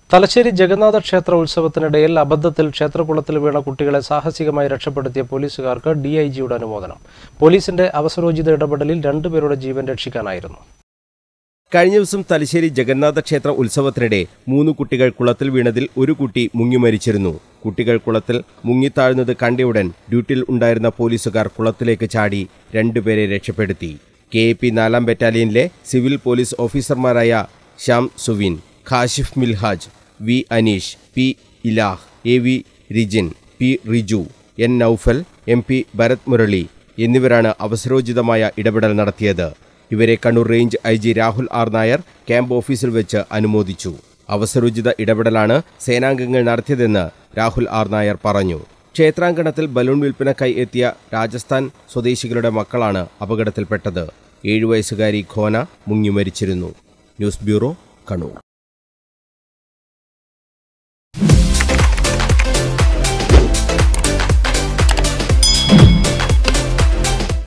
തലശ്ശേരി ജഗന്നാഥ ക്ഷേത്ര ഉത്സവത്തിനിടയിൽ അബദ്ധത്തിൽ ക്ഷേത്രകുളത്തിൽ വീണ കുട്ടികളെ സാഹസികമായി രക്ഷപ്പെടുത്തിയ പോലീസുകാർക്ക് ഡിഐജിയുടെ അനുമോദനം പോലീസിന്റെ അവസരോചിത ഇടപെടലിൽ രണ്ടുപേരുടെ ജീവൻ രക്ഷിക്കാനായിരുന്നു കഴിഞ്ഞ ദിവസം തലശ്ശേരി ജഗന്നാഥ ക്ഷേത്ര ഉത്സവത്തിനിടെ മൂന്ന് കുട്ടികൾ കുളത്തിൽ വീണതിൽ ഒരു കുട്ടി മുങ്ങി മരിച്ചിരുന്നു കുട്ടികൾ കുളത്തിൽ മുങ്ങിത്താഴുന്നത് കണ്ടയുടൻ ഡ്യൂട്ടിയിൽ ഉണ്ടായിരുന്ന പോലീസുകാർ കുളത്തിലേക്ക് ചാടി രണ്ടുപേരെ രക്ഷപ്പെടുത്തി കെ എ പി നാലാം ബറ്റാലിയനിലെ സിവിൽ പോലീസ് ഓഫീസർമാരായ Shyam Suvin Khashif Milhaj V Aneesh P Ilah A V Rijin P Riju N Noufal M P Bharath Murali എന്നിവരാണ് അവസരോചിതമായ ഇടപെടൽ നടത്തിയത് ഇവരെ Kannur range I G Rahul R Nair camp ഓഫീസിൽ വെച്ച് അനുമോദിച്ചു അവസരോചിത ഇടപെടലാണ് സേനാംഗങ്ങൾ നടത്തിയതെന്ന് രാഹുൽ ആർ നായർ പറഞ്ഞു ക്ഷേത്രാങ്കണത്തിൽ ബലൂൺ വിൽപ്പനക്കായി എത്തിയ രാജസ്ഥാൻ സ്വദേശികളുടെ മക്കളാണ് അപകടത്തിൽപ്പെട്ടത് ഏഴു വയസ്സുകാരി ഖോന മുങ്ങി മരിച്ചിരുന്നു ന്യൂസ് ബ്യൂറോ കണ്ണൂർ